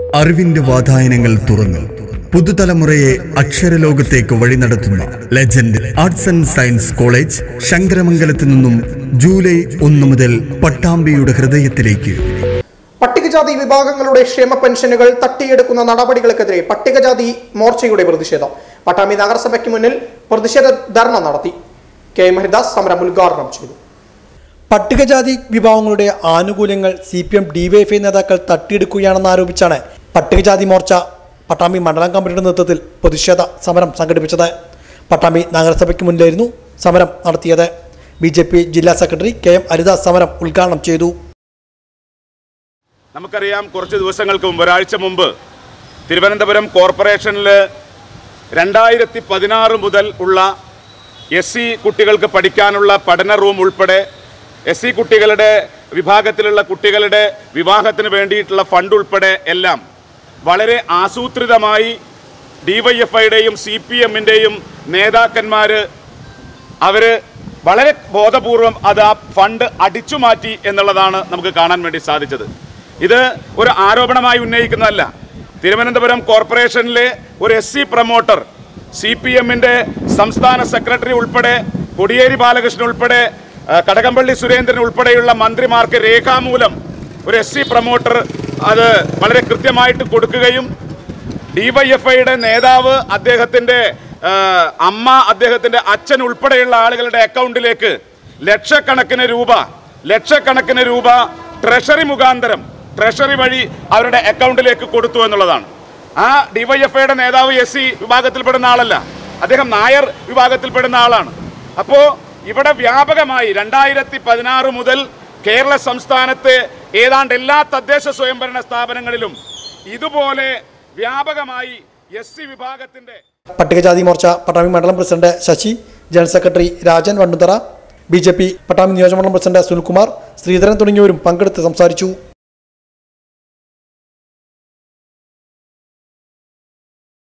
അറിവിന്റെ വാതായനങ്ങൾ തുറന്ന് പുതുതലമുറയെ അക്ഷരലോകത്തേക്ക് വഴി നടത്തുന്ന legend arts and science college ശങ്കരമംഗലത്ത് നിന്നും ജൂലൈ ഒന്ന് മുതൽ പട്ടാമ്പിയുടെ ഹൃദയത്തിലേക്ക് പട്ടികജാതി വിഭാഗങ്ങളുടെ ക്ഷേമ പെൻഷനുകൾ തട്ടിയെടുക്കുന്ന നടപടികൾക്കെതിരെ പട്ടികജാതി മോർച്ചയുടെ പ്രതിഷേധം പട്ടാമ്പി നഗരസഭയ്ക്ക് മുന്നിൽ പ്രതിഷേധ ധർണ നടത്തി കെ എം ഹരിദാസ് സമരം ഉദ്ഘാടനം ചെയ്തു പട്ടികജാതി വിഭാഗങ്ങളുടെ ആനുകൂല്യങ്ങൾ സി പി എം ഡിവൈഎഫ്ഐ നേതാക്കൾ തട്ടിയെടുക്കുകയാണെന്ന് ആരോപിച്ചാണ് പട്ടികജാതി മോർച്ച പട്ടാമ്പി മണ്ഡലം കമ്മിറ്റിയുടെ നേതൃത്വത്തിൽ പ്രതിഷേധ സമരം സംഘടിപ്പിച്ചത് പട്ടാമ്പി നഗരസഭയ്ക്ക് മുന്നിലായിരുന്നു സമരം നടത്തിയത് ബി ജെ പി ജില്ലാ സെക്രട്ടറി കെ എം ഹരിദാസ് സമരം ഉദ്ഘാടനം ചെയ്തു നമുക്കറിയാം കുറച്ച് ദിവസങ്ങൾക്ക് മുമ്പ് ഒരാഴ്ച മുമ്പ് തിരുവനന്തപുരം കോർപ്പറേഷനിൽ രണ്ടായിരത്തി പതിനാറ് മുതൽ ഉള്ള എസ് സി കുട്ടികൾക്ക് പഠിക്കാനുള്ള പഠന റൂം ഉൾപ്പെടെ എസ് സി കുട്ടികളുടെ വിഭാഗത്തിലുള്ള കുട്ടികളുടെ വിവാഹത്തിന് വേണ്ടിയിട്ടുള്ള ഫണ്ട് ഉൾപ്പെടെ എല്ലാം വളരെ ആസൂത്രിതമായി ഡിവൈഎഫ്ഐയുടെയും സി പി എമ്മിൻ്റെയും നേതാക്കന്മാർ അവർ വളരെ ബോധപൂർവം അത് ആ ഫണ്ട് അടിച്ചു മാറ്റി എന്നുള്ളതാണ് നമുക്ക് കാണാൻ വേണ്ടി സാധിച്ചത് ഇത് ഒരു ആരോപണമായി ഉന്നയിക്കുന്നതല്ല തിരുവനന്തപുരം കോർപ്പറേഷനിലെ ഒരു S C promoter C P എമ്മിൻ്റെ സംസ്ഥാന സെക്രട്ടറി ഉൾപ്പെടെ കൊടിയേരി ബാലകൃഷ്ണൻ ഉൾപ്പെടെ ആ, കടകംപള്ളി സുരേന്ദ്രൻ ഉൾപ്പെടെയുള്ള മന്ത്രിമാർക്ക് രേഖാമൂലം ഒരു എസ് സി പ്രൊമോട്ടർ അത് വളരെ കൃത്യമായിട്ട് കൊടുക്കുകയും ഡിവൈഎഫ്ഐയുടെ നേതാവ് അദ്ദേഹത്തിന്റെ ആ, അമ്മ അദ്ദേഹത്തിന്റെ അച്ഛൻ ഉൾപ്പെടെയുള്ള ആളുകളുടെ അക്കൗണ്ടിലേക്ക് ലക്ഷക്കണക്കിന് രൂപ ലക്ഷക്കണക്കിന് രൂപ ട്രഷറി മുഖാന്തരം ട്രഷറി വഴി അവരുടെ അക്കൗണ്ടിലേക്ക് കൊടുത്തു എന്നുള്ളതാണ് ആ ഡിവൈഎഫ്ഐയുടെ നേതാവ് എസ് സി വിഭാഗത്തിൽപ്പെടുന്ന ആളല്ല അദ്ദേഹം നായർ വിഭാഗത്തിൽപ്പെടുന്ന ആളാണ് അപ്പോൾ ഇവിടെ വ്യാപകമായി രണ്ടായിരത്തി പതിനാറ് മുതൽ കേരള സംസ്ഥാനത്തെ ഏതാണ്ട് എല്ലാ തദ്ദേശ സ്വയംഭരണ സ്ഥാപനങ്ങളിലും ഇതുപോലെ വ്യാപകമായി എസ് സി വിഭാഗത്തിന്റെ പട്ടികജാതി മോർച്ച പട്ടാമ്പി മണ്ഡലം president Sasi general secretary Rajan Vanduthara B J P Pattambi നിയോജകമണ്ഡലം പ്രസിഡന്റ് സുനിൽകുമാർ ശ്രീധരൻ തുടങ്ങിയവരും പങ്കെടുത്ത് സംസാരിച്ചു